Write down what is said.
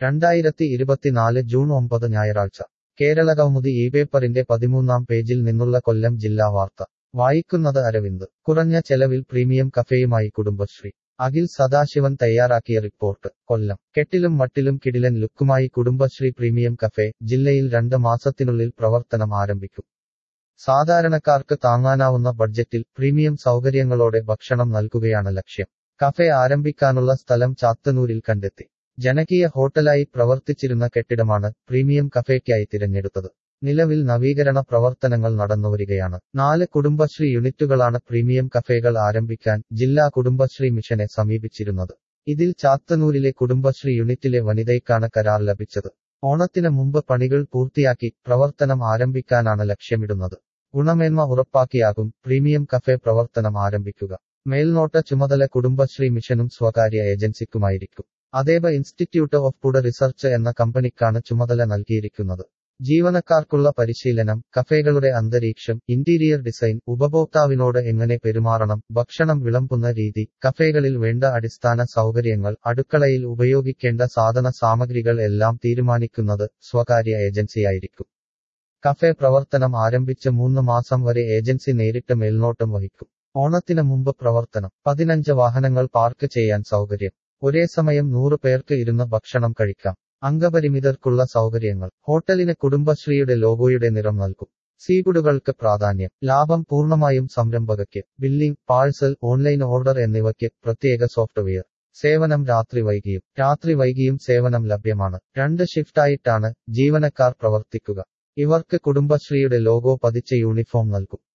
രണ്ടായിരത്തി ഇരുപത്തിനാല് ജൂൺ ഒമ്പത് ഞായറാഴ്ച കേരളകൗമുദി ഈ പേപ്പറിന്റെ പതിമൂന്നാം പേജിൽ നിന്നുള്ള കൊല്ലം ജില്ലാ വാർത്ത വായിക്കുന്നത് അരവിന്ദ് കുറഞ്ഞ ചെലവിൽ പ്രീമിയം കഫേയുമായി കുടുംബശ്രീ അഖിൽ സദാശിവൻ തയ്യാറാക്കിയ റിപ്പോർട്ട് കൊല്ലം കെട്ടിലും മട്ടിലും കിടിലൻ ലുക്കുമായി കുടുംബശ്രീ പ്രീമിയം കഫേ ജില്ലയിൽ രണ്ട് മാസത്തിനുള്ളിൽ പ്രവർത്തനം ആരംഭിക്കും സാധാരണക്കാർക്ക് താങ്ങാനാവുന്ന ബഡ്ജറ്റിൽ പ്രീമിയം സൗകര്യങ്ങളോടെ ഭക്ഷണം നൽകുകയാണ് ലക്ഷ്യം കഫേ ആരംഭിക്കാനുള്ള സ്ഥലം ചാത്തന്നൂരിൽ കണ്ടെത്തി ജനകീയ ഹോട്ടലായി പ്രവർത്തിച്ചിരുന്ന കെട്ടിടമാണ് പ്രീമിയം കഫേക്കായി തിരഞ്ഞെടുത്തത് നിലവിൽ നവീകരണ പ്രവർത്തനങ്ങൾ നടന്നുവരികയാണ് നാല് കുടുംബശ്രീ യൂണിറ്റുകളാണ് പ്രീമിയം കഫേകൾ ആരംഭിക്കാൻ ജില്ലാ കുടുംബശ്രീ മിഷനെ സമീപിച്ചിരുന്നത് ഇതിൽ ചാത്തന്നൂരിലെ കുടുംബശ്രീ യൂണിറ്റിലെ വനിതയ്ക്കാണ് കരാർ ലഭിച്ചത് ഓണത്തിന് മുമ്പ് പണികൾ പൂർത്തിയാക്കി പ്രവർത്തനം ആരംഭിക്കാനാണ് ലക്ഷ്യമിടുന്നത് ഗുണമേന്മ ഉറപ്പാക്കിയാകും പ്രീമിയം കഫേ പ്രവർത്തനം ആരംഭിക്കുക മേൽനോട്ട ചുമതല കുടുംബശ്രീ മിഷനും സ്വകാര്യ ഏജൻസിക്കുമായിരിക്കും അതേബ ഇൻസ്റ്റിറ്റ്യൂട്ട് ഓഫ് ഫുഡ് റിസർച്ച് എന്ന കമ്പനിക്കാണ് ചുമതല നൽകിയിരിക്കുന്നത് ജീവനക്കാർക്കുള്ള പരിശീലനം കഫേകളുടെ അന്തരീക്ഷം ഇന്റീരിയർ ഡിസൈൻ ഉപഭോക്താവിനോട് എങ്ങനെ പെരുമാറണം ഭക്ഷണം വിളമ്പുന്ന രീതി കഫേകളിൽ വേണ്ട അടിസ്ഥാന സൗകര്യങ്ങൾ അടുക്കളയിൽ ഉപയോഗിക്കേണ്ട സാധന സാമഗ്രികൾ എല്ലാം തീരുമാനിക്കുന്നത് സ്വകാര്യ ഏജൻസിയായിരിക്കും കഫേ പ്രവർത്തനം ആരംഭിച്ച മൂന്ന് മാസം വരെ ഏജൻസി നേരിട്ട് മേൽനോട്ടം വഹിക്കും ഓണത്തിന് മുമ്പ് പ്രവർത്തനം പതിനഞ്ച് വാഹനങ്ങൾ പാർക്ക് ചെയ്യാൻ സൗകര്യം ഒരേ സമയം നൂറ് പേർക്ക് ഇരുന്ന് ഭക്ഷണം കഴിക്കാം അംഗപരിമിതർക്കുള്ള സൗകര്യങ്ങൾ ഹോട്ടലിന് കുടുംബശ്രീയുടെ ലോഗോയുടെ നിറം നൽകും സീഫുഡുകൾക്ക് പ്രാധാന്യം ലാഭം പൂർണ്ണമായും സംരംഭകയ്ക്ക് ബില്ലിംഗ് പാഴ്സൽ ഓൺലൈൻ ഓർഡർ എന്നിവയ്ക്ക് പ്രത്യേക സോഫ്റ്റ്വെയർ സേവനം രാത്രി വൈകിയും രാത്രി വൈകിയും സേവനം ലഭ്യമാണ് രണ്ട് ഷിഫ്റ്റായിട്ടാണ് ജീവനക്കാർ പ്രവർത്തിക്കുക ഇവർക്ക് കുടുംബശ്രീയുടെ ലോഗോ പതിച്ച യൂണിഫോം നൽകും